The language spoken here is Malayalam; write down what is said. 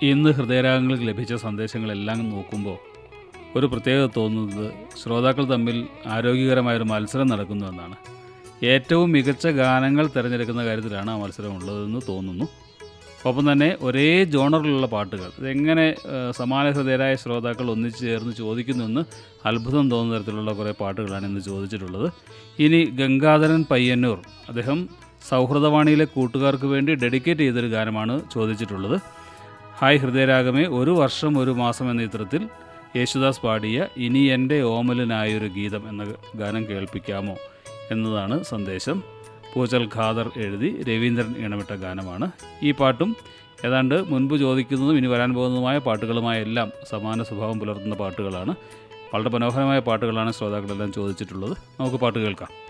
ഇന്ന് ഹൃദയരാഗങ്ങൾക്ക് ലഭിച്ച സന്ദേശങ്ങളെല്ലാം നോക്കുമ്പോൾ ഒരു പ്രത്യേകത തോന്നുന്നത് ശ്രോതാക്കൾ തമ്മിൽ ആരോഗ്യകരമായൊരു മത്സരം നടക്കുന്നു എന്നാണ് ഏറ്റവും മികച്ച ഗാനങ്ങൾ തിരഞ്ഞെടുക്കുന്ന കാര്യത്തിലാണ് ആ മത്സരം ഉള്ളതെന്ന് തോന്നുന്നു ഒപ്പം തന്നെ ഒരേ ജോണറിലുള്ള പാട്ടുകൾ ഇതെങ്ങനെ ഏഹ്, സമാന ഹൃദയരായ ശ്രോതാക്കൾ ഒന്നിച്ചു ചേർന്ന് ചോദിക്കുന്നുവെന്ന് അത്ഭുതം തോന്നുന്ന തരത്തിലുള്ള കുറേ പാട്ടുകളാണ് ഇന്ന് ചോദിച്ചിട്ടുള്ളത് ഇനി ഗംഗാധരൻ പയ്യന്നൂർ അദ്ദേഹം സൗഹൃദവാണിയിലെ കൂട്ടുകാർക്ക് വേണ്ടി ഡെഡിക്കേറ്റ് ചെയ്തൊരു ഗാനമാണ് ചോദിച്ചിട്ടുള്ളത് ഹായ് ഹൃദയരാഗമേ ഒരു വർഷം ഒരു മാസം എന്ന ചിത്രത്തിൽ യേശുദാസ് പാടിയ ഇനി എൻ്റെ ഓമലിനായൊരു ഗീതം എന്ന ഗാനം കേൾപ്പിക്കാമോ എന്നതാണ് സന്ദേശം പൂച്ചൽ ഖാദർ എഴുതി രവീന്ദ്രൻ ഇണമിട്ട ഗാനമാണ് ഈ പാട്ടും ഏതാണ്ട് മുൻപ് ചോദിക്കുന്നതും ഇനി വരാൻ പോകുന്നതുമായ പാട്ടുകളുമായ എല്ലാം സമാന സ്വഭാവം പുലർത്തുന്ന പാട്ടുകളാണ് വളരെ മനോഹരമായ പാട്ടുകളാണ് ശ്രോതാക്കളെല്ലാം ചോദിച്ചിട്ടുള്ളത് നമുക്ക് പാട്ട് കേൾക്കാം